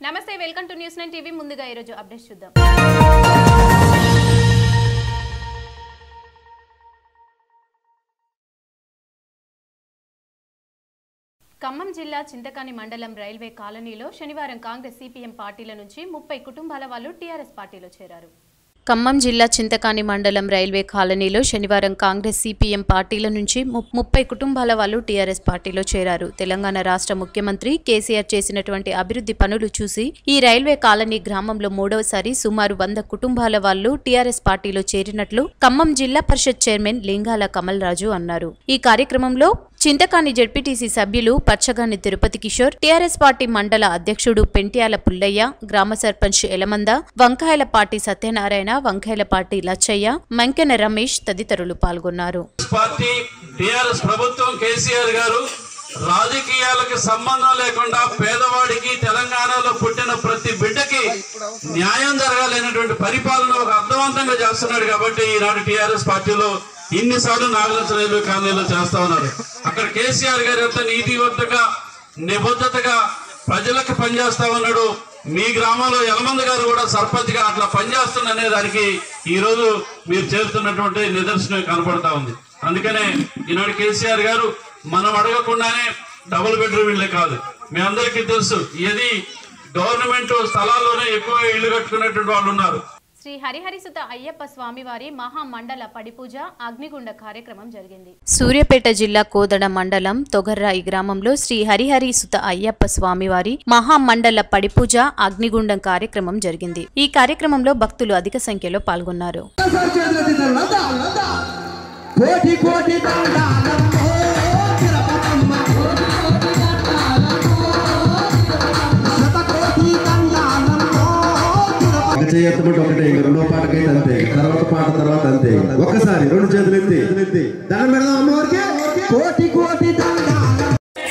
నమస్తే welcome to news nine TV ముందుగా ఈరోజు అప్డేట్స్ చూద్దాం ఖమ్మం జిల్లా చింతకాని మండలం రైల్వే కాలనీలో శనివారం కాంగ్రెస్ సిపిఎం పార్టీల నుంచి ముప్పై కుటుంబాల వాళ్ళు టీఆర్ఎస్ పార్టీలో చేరారు ఖమ్మం జిల్లా చింతకాని మండలం రైల్వే కాలనీలో శనివారం కాంగ్రెస్ సిపిఎం పార్టీల నుంచి ము- ముప్పై కుటుంబాల వాళ్ళు టీఆర్ఎస్ పార్టీలో చేరారు తెలంగాణ రాష్ట్ర ముఖ్యమంత్రి కేసీఆర్ చేసినటువంటి అభివృద్ధి పనులు చూసి ఈ రైల్వే కాలనీ గ్రామంలో మూడవసారి సుమారు వంద కుటుంబాల వాళ్ళు టీఆర్ఎస్ పార్టీలో చేరినట్లు ఖమ్మం జిల్లా పరిషత్ చైర్మన్ లింగాల కమల్ రాజు అన్నారు ఈ కార్యక్రమంలో చింతకాని జడ్పీటీసీ సభ్యులు పచ్చగాని తిరుపతి కిషోర్ టీఆర్ఎస్ పార్టీ మండల అధ్యక్షుడు పెంట్యాల పుల్లయ్య గ్రామ సర్పంచ్ ఎలమంద వంకాయలపాటి సత్యనారాయణ వంకాయలపాటి లచ్చయ్య మంకెన రమేష్ తదితరులు పాల్గొన్నారు పార్టీ టిఆర్ఎస్ ప్రభుత్వం కేసీఆర్ గారు రాజకీయాలకు సంబంధం లేకుండా పేదవాడికి తెలంగాణలో పుట్టిన ప్రతి బిడ్డకి న్యాయం జరగాలనేటువంటి పరిపాలన ఒక అర్థవంతంగా చేస్తున్నాడు కాబట్టి ఈనాడు టిఆర్ఎస్ పార్టీలో ఇన్నిసార్లు నాగలచ రైల్వే కాలనీలో చేస్తా ఉన్నారు అక్కడ కేసీఆర్ గారు ఎంత నీతివంతంగా నిబద్ధతగా ప్రజలకు పనిచేస్తా ఉన్నాడు మీ గ్రామంలో యలమంద గారు కూడా సర్పంచ్ గా అట్లా పనిచేస్తున్న దానికి ఈ రోజు మీరు చేరుతున్నటువంటి నిదర్శనం కనపడతా ఉంది అందుకనే ఈనాడు కేసీఆర్ గారు మనం అడగకుండానే డబుల్ బెడ్రూమ్ ఇళ్ళే కాదు మీ అందరికీ తెలుసు ఇది గవర్నమెంట్ స్థలాల్లోనే ఎక్కువ ఇల్లు కట్టుకునేటువంటి వాళ్ళు ఉన్నారు శ్రీ హరిహరిసుత అయ్యప్ప స్వామివారి మహామండల పడిపూజ అగ్నిగుండ కార్యక్రమం జరిగింది సూర్యాపేట జిల్లా కోదడ మండలం తొగర్రాయి గ్రామంలో శ్రీ హరిహరి సుత అయ్యప్ప స్వామివారి మహామండల పడిపూజ అగ్నిగుండం కార్యక్రమం జరిగింది ఈ కార్యక్రమంలో భక్తులు అధిక సంఖ్యలో పాల్గొన్నారు కోటి కోటి దండాలమ్మో తిరుపతమ్మ శతకోటి దండాలమ్మో తిరుపతమ్మ ఒక చేయి ఎత్తమంటే ఒకటే ఇంక రెండో పాటకైతే అంతే తర్వాత పాట తర్వాత అంతే ఒక్కసారి రెండు చేతులు ఎత్తి ఎత్తి దండం పెడదాం అమ్మవారికి కోటి కోటి దండాలమ్మ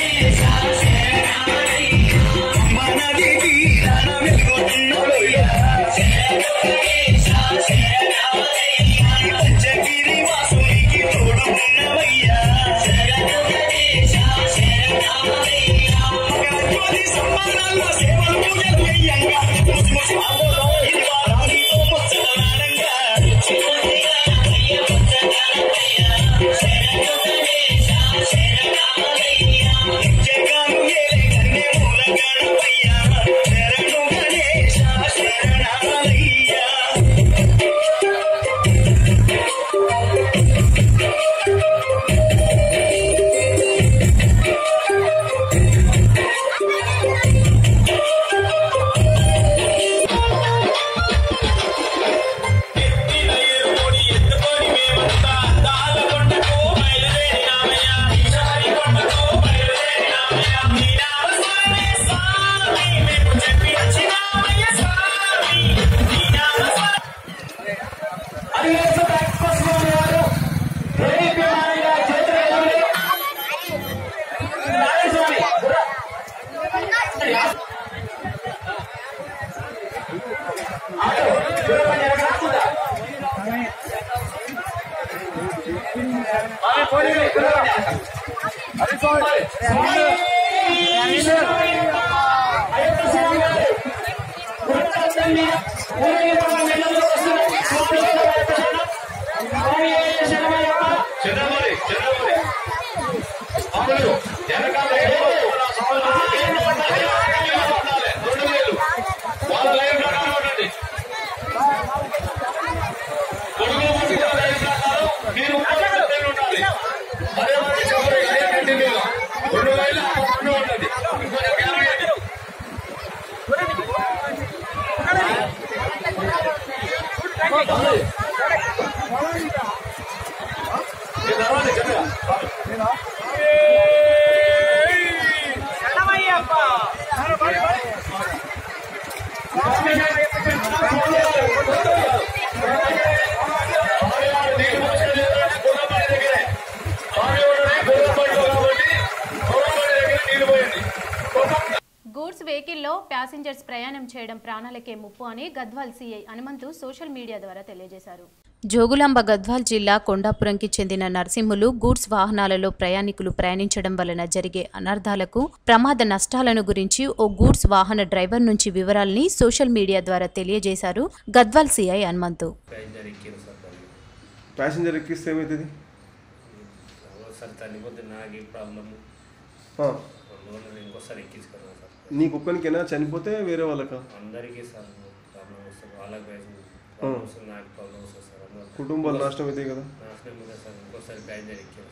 గూడ్స్ వెహికల్లో ప్యాసింజర్స్ ప్రయాణం చేయడం ప్రాణాలకే ముప్పు అని Gadwal CI Hanumanthu social media ద్వారా తెలియజేశారు జోగులాంబ గద్వాల్ జిల్లా కొండాపురంకి చెందిన నర్సింహులు గూడ్స్ వాహనాలలో ప్రయాణికులు ప్రయాణించడం వలన జరిగే అనర్థాలకు ప్రమాద నష్టాలను గురించి ఓ గూడ్స్ వాహన డ్రైవర్ నుంచి వివరాల్ని సోషల్ మీడియా ద్వారా తెలియజేశారు గద్వాల్ సిఐ హనుమంతు ప్యాసింజర్ ఎక్కిరు సార్ దాన్ని ప్యాసింజర్ ఎక్కిస్తే ఏమవుతుంది ఒకసారి చనిపోతే నాకు ప్రాబ్లము ఆ, అందువల్ల ఇంకోసారి ఎక్కించుకున్నాను సార్ నీకు ఒక్కనికైనా చనిపోతే వేరే వాళ్ళకా అందరికీ సార్ ప్రాబ్లం వస్తుంది వాళ్ళకి ప్యాసింజర్ ప్రాబ్లం వస్తుంది నాకు ప్రాబ్లం వస్తుంది సార్ అందువల్ల కుటుంబాలు నాశనం అవుతాయి కదా నాశనం మీద సార్ ఇంకోసారి ప్యాసింజర్ ఎక్కాను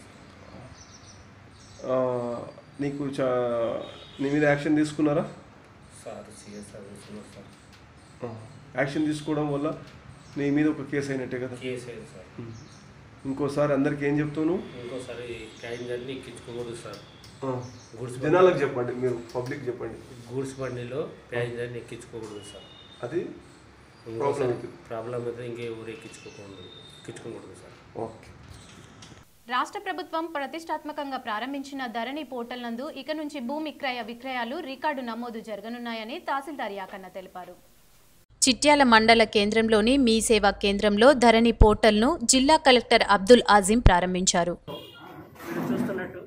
సార్ ఆ, నీకు చా నీ మీద యాక్షన్ తీసుకున్నారా సార్ సిఎస్ సార్ చూస్తున్నారు సార్ ఆ, యాక్షన్ తీసుకోవడం వల్ల నీ మీద ఒక కేసు అయినట్టే కదా కేసు అయింది సార్ ఇంకోసారి అందరికి ఏం చెప్తావు నువ్వు ఇంకోసారి ప్యాసింజర్ని ఎక్కించుకోకూడదు సార్ ఆ, గూడ్స్ జనాలకు చెప్పండి మీరు పబ్లిక్ చెప్పండి గూడ్స్ బండిలో ప్యాసింజర్ని ఎక్కించుకోకూడదు సార్ అది ప్రాబ్లం ఇంకోసారి అవుతుంది ప్రాబ్లం అయితే ఇంకే ఊరు ఎక్కించుకోకూడదు ఎక్కించుకోకూడదు సార్ ఓకే రాష్ట్ర ప్రభుత్వం ప్రతిష్టాత్మకంగా ప్రారంభించిన ధరణి పోర్టల్ నందు ఇక నుంచి భూమి క్రయ విక్రయాలు రికార్డు నమోదు జరగనున్నాయని తహసీల్దార్ యాకన్న తెలిపారు చిట్యాల మండల కేంద్రంలోని మీ సేవా కేంద్రంలో ధరణి పోర్టల్ను జిల్లా కలెక్టర్ అబ్దుల్ ఆజిం ప్రారంభించారు మీరు చూస్తున్నట్టు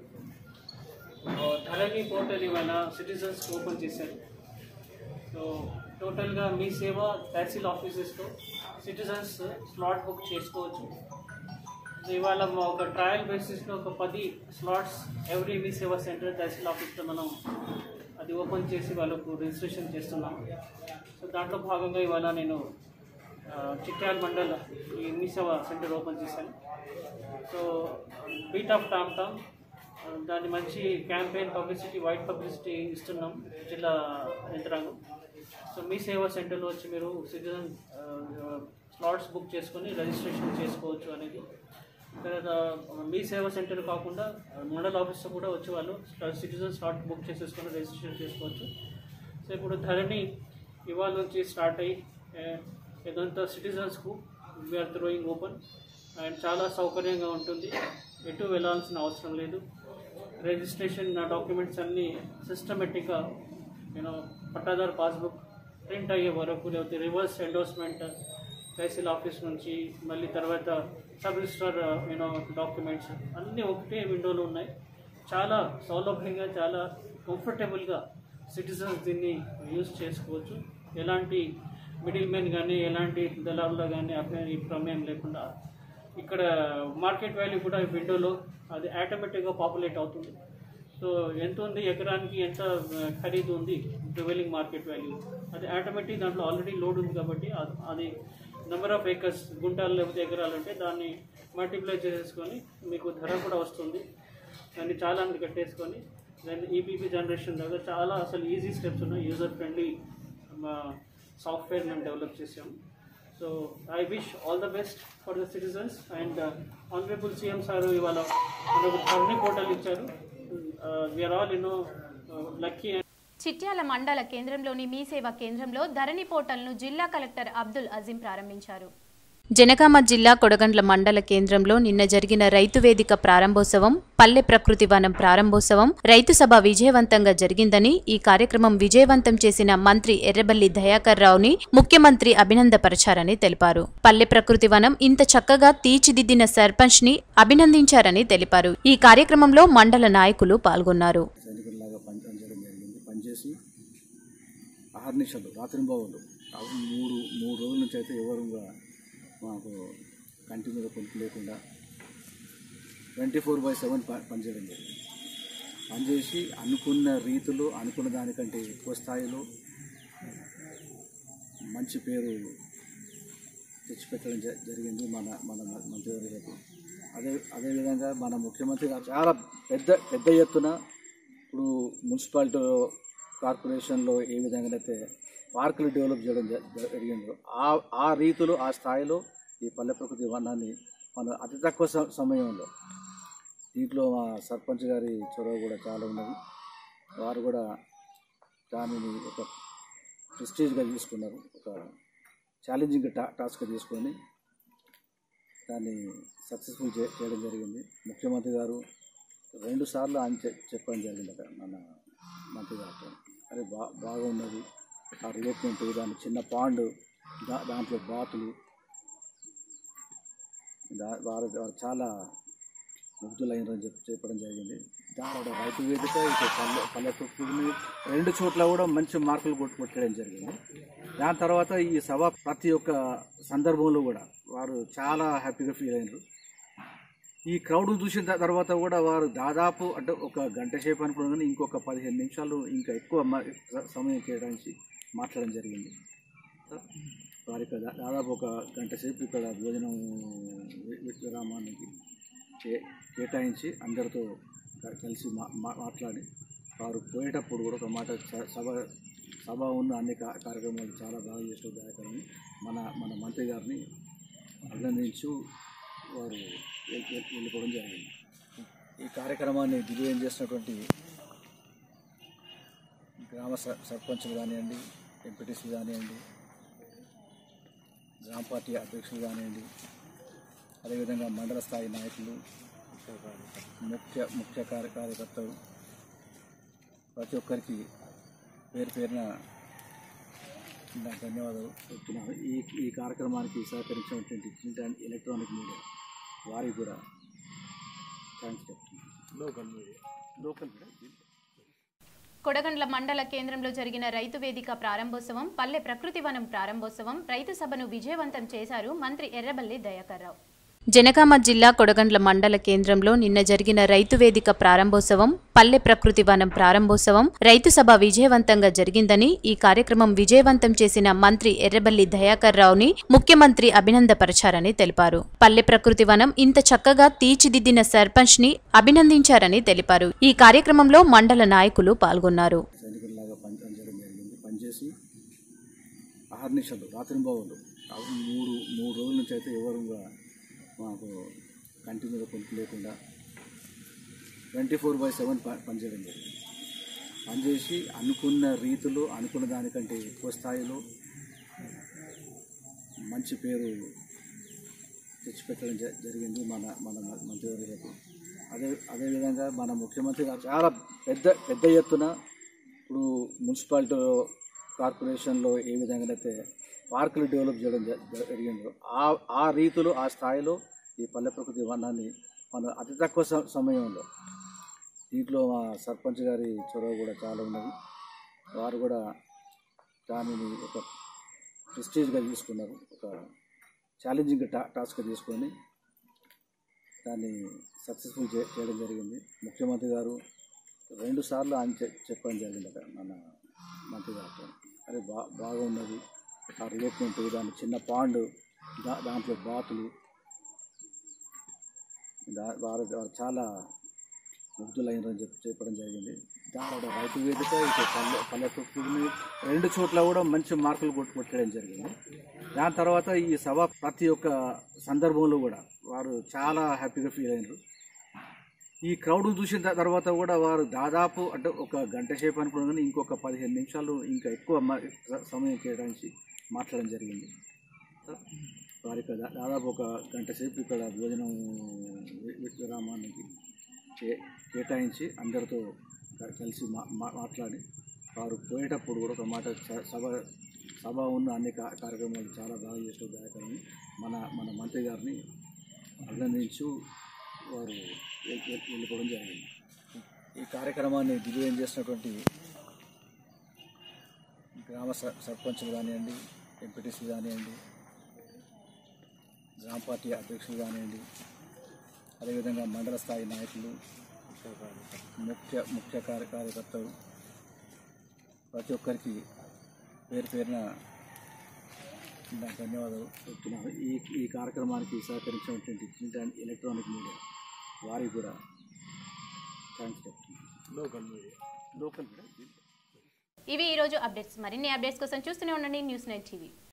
ఆ, ధరణి పోర్టల్ ఇవాళ సిటిజన్స్ ఓపెన్ చేశారు సో టోటల్గా మీ సేవ తహసీల్ ఆఫీసెస్లో సిటిజన్స్ స్లాట్ బుక్ చేసుకోవచ్చు సో ఇవాళ మా ఒక ట్రయల్ బేసిస్లో ఒక పది స్లాట్స్ ఎవ్రీ మీ సేవా సెంటర్ తహసీల్ ఆఫీస్లో మనం అది ఓపెన్ చేసి వాళ్ళకు రిజిస్ట్రేషన్ చేస్తున్నాం సో దాంట్లో భాగంగా ఇవాళ నేను ఆ, చిట్యాల మండల్ ఈ మీ సేవా సెంటర్ ఓపెన్ చేశాను so beat of tom tom ఆ, దాన్ని మంచి క్యాంపెయిన్ పబ్లిసిటీ వైడ్ పబ్లిసిటీ ఇస్తున్నాం జిల్లా యంత్రాంగం సో మీ సేవా సెంటర్లో వచ్చి మీరు సిటిజన్ స్లాట్స్ బుక్ చేసుకొని రిజిస్ట్రేషన్ చేసుకోవచ్చు అనేది తర్వాత మీ సేవా సెంటర్ కాకుండా మండల ఆఫీస్లో కూడా వచ్చి వాళ్ళు సిటిజన్ స్లాట్ బుక్ చేసేసుకొని రిజిస్ట్రేషన్ చేసుకోవచ్చు సో ఇప్పుడు ధరణి ఇవాళ నుంచి స్టార్ట్ అయ్యి ఏ- ఇదంతా సిటిజన్స్కు వీఆర్ థ్రోయింగ్ ఓపెన్ అండ్ చాలా సౌకర్యంగా ఉంటుంది ఎటు వెళ్ళాల్సిన అవసరం లేదు రిజిస్ట్రేషన్ డాక్యుమెంట్స్ అన్నీ సిస్టమేటిక్గా యూనో పట్టాదారు పాస్బుక్ ప్రింట్ అయ్యే వరకు లేకపోతే రివర్స్ ఎండోర్స్మెంట్ తహసీల్ ఆఫీస్ నుంచి మళ్ళీ తర్వాత సబ్ రిజిస్టర్ యూనో డాక్యుమెంట్స్ అన్నీ ఒకటే విండోలో ఉన్నాయి చాలా సౌలభ్యంగా చాలా కంఫర్టబుల్గా సిటిజన్స్ దీన్ని యూజ్ చేసుకోవచ్చు ఎలాంటి మిడిల్ మెన్ కానీ ఎలాంటి దళారులో కానీ అభ్య ప్రమేయం లేకుండా ఇక్కడ మార్కెట్ వాల్యూ కూడా ఈ విండోలో అది ఆటోమేటిక్గా పాపులేట్ అవుతుంది సో ఎంత ఉంది ఎకరానికి ఎంత ఆ, ఖరీదు ఉంది ప్రివైలింగ్ మార్కెట్ వాల్యూ అది ఆటోమేటిక్ దాంట్లో ఆల్రెడీ లోడ్ ఉంది కాబట్టి అది- అది నెంబర్ ఆఫ్ ఏకర్స్ గుంటాలు లేకపోతే ఎకరాలు ఉంటే దాన్ని మల్టిప్లై చేసేసుకొని మీకు ధర కూడా వస్తుంది దాన్ని చాలా మంది కట్టేసుకొని దాన్ని ఈపీపీ జనరేషన్ దగ్గర చాలా అసలు ఈజీ స్టెప్స్ ఉన్నాయి యూజర్ ఫ్రెండ్లీ సాఫ్ట్వేర్ మేము డెవలప్ చేసాము so I wish all the best for the citizens and honourable CM sir ఇవాళ మనకు ధర్నీ పోర్టల్ ఇచ్చారు we're all you know lucky Chityala మండల కేంద్రంలోని మీ సేవా కేంద్రంలో ధరణి పోర్టల్ను జిల్లా కలెక్టర్ అబ్దుల్ అజీం ప్రారంభించారు జనగామ జిల్లా కొడగండ్ల మండల కేంద్రంలో నిన్న జరిగిన రైతు వేదిక ప్రారంభోత్సవం పల్లె ప్రకృతి వనం ప్రారంభోత్సవం రైతు సభ విజయవంతంగా జరిగిందని ఈ కార్యక్రమం విజయవంతం చేసిన మంత్రి ఎర్రబల్లి దయాకర్ రావుని ముఖ్యమంత్రి అభినందపరిచారని తెలిపారు పల్లె ప్రకృతి వనం ఇంత చక్కగా తీర్చిదిద్దిన సర్పంచ్ ని అభినందించారని తెలిపారు ఈ కార్యక్రమంలో మండల నాయకులు పాల్గొన్నారు సైనికుల్లాగా పని పనిచేయడం జరిగింది పనిచేసి అహర్నిశలు రాత్రింబావులు అవి మూడు మూడు రోజుల నుంచి అయితే ఎవరు కూడా మాకు కంటి మీద కొనుక్కు లేకుండా ట్వంటీ ఫోర్ బై సెవెన్ పనిచేయడం జరిగింది పనిచేసి అనుకున్న రీతిలో అనుకున్న దానికంటే ఎక్కువ స్థాయిలో మంచి పేరు తెచ్చిపెట్టడం జ- జరిగింది మన మన మంత్రివర్యులకు అదే అదేవిధంగా మన ముఖ్యమంత్రి గారు చాలా పెద్ద పెద్ద ఎత్తున ఇప్పుడు మున్సిపాలిటీ కార్పొరేషన్లో ఏ విధంగా అయితే పార్కులు డెవలప్ చేయడం జ- జ- జరిగిందో ఆ ఆ రీతిలో ఆ స్థాయిలో ఈ పల్లె ప్రకృతి వనాన్ని మనం అతి తక్కువ స- సమయంలో దీంట్లో మా సర్పంచ్ గారి చొరవ కూడా చాలా ఉన్నది వారు కూడా దానిని ఒక ప్రెస్టీజ్గా తీసుకున్నారు ఒక ఛాలెంజింగ్ టా టాస్క్ తీసుకొని దాన్ని సక్సెస్ఫుల్ చే చేయడం జరిగింది ముఖ్యమంత్రి గారు రెండు సార్లు ఆయన చె- చెప్పడం జరిగింది అక్కడ మన మంత్రి గారితో అది బా బాగా ఉన్నది ఆ రిలేట్మెంట్ దాని చిన్న పాండ్ దా దాంట్లో బాతులు దా వారు వారు చాలా ముగ్ధులైనని చెప్పి చెప్పడం జరిగింది దాంట్లో రైతు వేదిక ఇక పల్లె పల్లెటూరుని రెండు చోట్ల కూడా మంచి మార్కులు కొట్టు కొట్టడం జరిగింది దాని తర్వాత ఈ సభ ప్రతి ఒక్క సందర్భంలో కూడా వారు చాలా హ్యాపీగా ఫీల్ అయినారు ఈ క్రౌడ్ చూసిన త- తర్వాత కూడా వారు దాదాపు అంటే ఒక గంట సేపు అనుకున్నాం కానీ ఇంకొక పదిహేను నిమిషాలు ఇంకా ఎక్కువ మ- స- సమయం కేటాయించి మాట్లాడడం జరిగింది వారికి దా- దాదాపు ఒక గంట సేపు ఇక్కడ భోజనం వి- వి- విరామానికి కే- కేటాయించి అందరితో క- కలిసి మా మా- మాట్లాడి వారు పోయేటప్పుడు కూడా ఒక మాట స- సభ సభ ఉన్న అన్ని కా- కార్యక్రమాలు చాలా బాగా చేసిన దాయకరని మన మన మంత్రి గారిని అభినందించు వారు వె- వె- వెళ్ళిపోవడం జరిగింది ఈ కార్యక్రమాన్ని దిగ్విజయం చేసినటువంటి గ్రామ స- సర్పంచులు కానివ్వండి ఎంపీటీసీలు కానివ్వండి గ్రామ పార్టీ అధ్యక్షులు కానివ్వండి అదేవిధంగా మండల స్థాయి నాయకులు ముఖ్య ముఖ్య కార్య కార్యకర్తలు ప్రతి ఒక్కరికి పేరు పేరున నా ధన్యవాదాలు చెప్తున్నాను ఈ ఈ కార్యక్రమానికి సహకరించినటువంటి ప్రింట్ అండ్ ఎలక్ట్రానిక్ మీడియా వారికి కూడా థ్యాంక్స్ చెప్తున్నాను local media local media Kodagandla మండల కేంద్రంలో జరిగిన రైతు వేదిక ప్రారంభోత్సవం పల్లె ప్రకృతి వనం ప్రారంభోత్సవం రైతు సభను విజయవంతం చేశారు మంత్రి ఎర్రబల్లి దయాకర్ రావు జనగామ జిల్లా కొడగండ్ల మండల కేంద్రంలో నిన్న జరిగిన రైతు వేదిక ప్రారంభోత్సవం పల్లె ప్రకృతి వనం ప్రారంభోత్సవం రైతు సభ విజయవంతంగా జరిగిందని ఈ కార్యక్రమం విజయవంతం చేసిన మంత్రి ఎర్రబల్లి దయాకర్ రావుని ముఖ్యమంత్రి అభినందపరిచారని తెలిపారు పల్లె ప్రకృతి వనం ఇంత చక్కగా తీర్చిదిద్దిన సర్పంచ్ ని అభినందించారని తెలిపారు ఈ కార్యక్రమంలో మండల నాయకులు పాల్గొన్నారు సైనికుల్లాగా పని పనిచేయడం జరిగింది పనిచేసి అహర్నిశలు రాత్రింబావులు అవి మూడు మూడు రోజుల నుంచి అయితే ఎవరు కూడా మాకు కంటి మీద కొనుక్కు లేకుండా ట్వంటీ ఫోర్ బై సెవెన్ పనిచేయడం జరిగింది పనిచేసి అనుకున్న రీతిలో అనుకున్న దానికంటే ఎక్కువ స్థాయిలో మంచి పేరు తెచ్చిపెట్టడం జ- జరిగింది మన మన మంత్రివర్యులకు అదే అదేవిధంగా మన ముఖ్యమంత్రి గారు చాలా పెద్ద పెద్ద ఎత్తున ఇప్పుడు మున్సిపాలిటీ కార్పొరేషన్లో ఏ విధంగానైతే పార్కులు డెవలప్ చేయడం జ- జరిగిందో ఆ ఆ రీతిలో ఆ స్థాయిలో ఈ పల్లె ప్రకృతి వనాన్ని మన అతి తక్కువ స- సమయంలో దీంట్లో మా సర్పంచ్ గారి చొరవ కూడా చాలా ఉన్నది వారు కూడా దానిని ఒక ప్రెస్టీజ్గా తీసుకున్నారు ఒక ఛాలెంజింగ్ టా టాస్క్ తీసుకొని దాన్ని సక్సెస్ఫుల్ చే చేయడం జరిగింది ముఖ్యమంత్రి గారు రెండు సార్లు ఆయన చె- చెప్పడం జరిగింది అక్కడ మన మంత్రి గారితో అరే బా బాగున్నది ఆ రిలేట్మెంట్ దాని చిన్న పాండ్ దా దాంట్లో బాతులు దా వారు వారు చాలా ముగ్ధులైనని చెప్పి చెప్పడం జరిగింది దాంట్లో రైతు వేదిక ఇక పల్లె పల్లెటూరుని రెండు చోట్ల కూడా మంచి మార్కులు కొట్టు కొట్టడం జరిగింది దాని తర్వాత ఈ సభ ప్రతి ఒక్క సందర్భంలో కూడా వారు చాలా హ్యాపీగా ఫీల్ అయినారు ఈ క్రౌడ్ చూసిన త- తర్వాత కూడా వారు దాదాపు అంటే ఒక గంట సేపు అనుకున్నాం కానీ ఇంకొక పదిహేను నిమిషాలు ఇంకా ఎక్కువ మ- స- సమయం కేటాయించి మాట్లాడడం జరిగింది వారికి దా- దాదాపు ఒక గంట సేపు ఇక్కడ భోజనం వి- వి- విరామానికి కే- కేటాయించి అందరితో క- కలిసి మా మా- మాట్లాడి వారు పోయేటప్పుడు కూడా ఒక మాట స- సభ సభ ఉన్న అన్ని కా- కార్యక్రమాలు చాలా బాగా చేసిన దాయకరని మన మన మంత్రి గారిని అభినందించు వారు వె- వె- వెళ్ళిపోవడం జరిగింది ఈ కార్యక్రమాన్ని దిగ్విజయం చేసినటువంటి గ్రామ స- సర్పంచులు కానివ్వండి ఎంపీటీసీలు కానివ్వండి గ్రామ పార్టీ అధ్యక్షులు కానివ్వండి అదేవిధంగా మండల స్థాయి నాయకులు ముఖ్య ముఖ్య కార్య కార్యకర్తలు ప్రతి ఒక్కరికి పేరు పేరున నా ధన్యవాదాలు చెప్తున్నాను ఈ ఈ కార్యక్రమానికి సహకరించినటువంటి ప్రింట్ అండ్ ఎలక్ట్రానిక్ మీడియా వారికి కూడా థ్యాంక్స్ చెప్తున్నాను లోకల్ మీడియా లోకల్ మీడియా ఇవి ఈరోజు అప్డేట్స్ మరిన్ని అప్డేట్స్ కోసం చూస్తూనే ఉండండి న్యూస్ నైన్ టీవీ